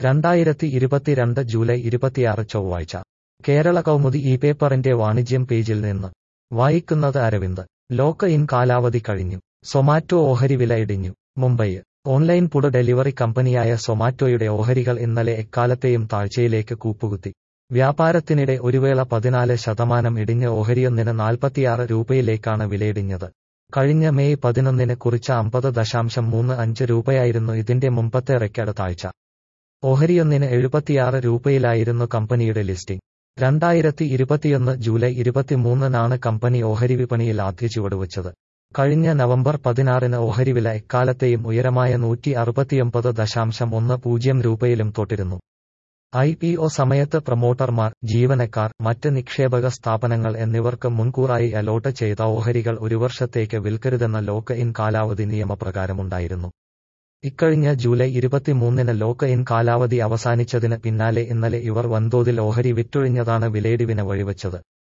രണ്ടായിരത്തി ഇരുപത്തിരണ്ട് ജൂലൈ ഇരുപത്തിയാറ് ചൊവ്വാഴ്ച കേരള കൗമുദി ഈ പേപ്പറിന്റെ വാണിജ്യം പേജിൽ നിന്ന് വായിക്കുന്നത് അരവിന്ദ് ലോക്ക് ഇൻ കാലാവധി കഴിഞ്ഞു സൊമാറ്റോ ഓഹരി വില ഇടിഞ്ഞു മുംബൈ ഓൺലൈൻ ഫുഡ് ഡെലിവറി കമ്പനിയായ സൊമാറ്റോയുടെ ഓഹരികൾ ഇന്നലെ എക്കാലത്തെയും താഴ്ചയിലേക്ക് കൂപ്പുകുത്തി വ്യാപാരത്തിനിടെ ഒരുവേള പതിനാല് ശതമാനം ഇടിഞ്ഞ് ഓഹരിയൊന്നിന് നാൽപ്പത്തിയാറ് രൂപയിലേക്കാണ് വിലയിടിഞ്ഞത് കഴിഞ്ഞ മെയ് പതിനൊന്നിന് കുറിച്ച അമ്പത് ദശാംശം മൂന്ന് അഞ്ച് രൂപയായിരുന്നു ഇതിന്റെ മുമ്പത്തെ റെക്കോർഡ് താഴ്ച ഓഹരിയൊന്നിന് എഴുപത്തിയാറ് രൂപയിലായിരുന്നു കമ്പനിയുടെ ലിസ്റ്റിംഗ് രണ്ടായിരത്തി ഇരുപത്തിയൊന്ന് ജൂലൈ ഇരുപത്തിമൂന്നിനാണ് കമ്പനി ഓഹരി വിപണിയിൽ ആദ്യ ചുവടുവച്ചത് കഴിഞ്ഞ നവംബർ പതിനാറിന് ഓഹരിവില എക്കാലത്തെയും ഉയരമായ നൂറ്റി അറുപത്തിയൊമ്പത് ദശാംശം ഒന്ന് പൂജ്യം രൂപയിലും തൊട്ടിരുന്നു ഐ പി ഒ സമയത്ത് പ്രൊമോട്ടർമാർ ജീവനക്കാർ മറ്റ് നിക്ഷേപക സ്ഥാപനങ്ങൾ എന്നിവർക്ക് മുൻകൂറായി അലോട്ട് ചെയ്ത ഓഹരികൾ ഒരു വർഷത്തേക്ക് വിൽക്കരുതെന്ന ലോക്ക് ഇൻ കാലാവധി നിയമപ്രകാരമുണ്ടായിരുന്നു ഇക്കഴിഞ്ഞ ജൂലൈ ഇരുപത്തിമൂന്നിന് ലോക്ക് ഇൻ കാലാവധി അവസാനിച്ചതിന് പിന്നാലെ ഇന്നലെ ഇവർ വൻതോതിൽ ഓഹരി വിറ്റൊഴിഞ്ഞതാണ് വിലയിടിവിന് വഴിവച്ചത്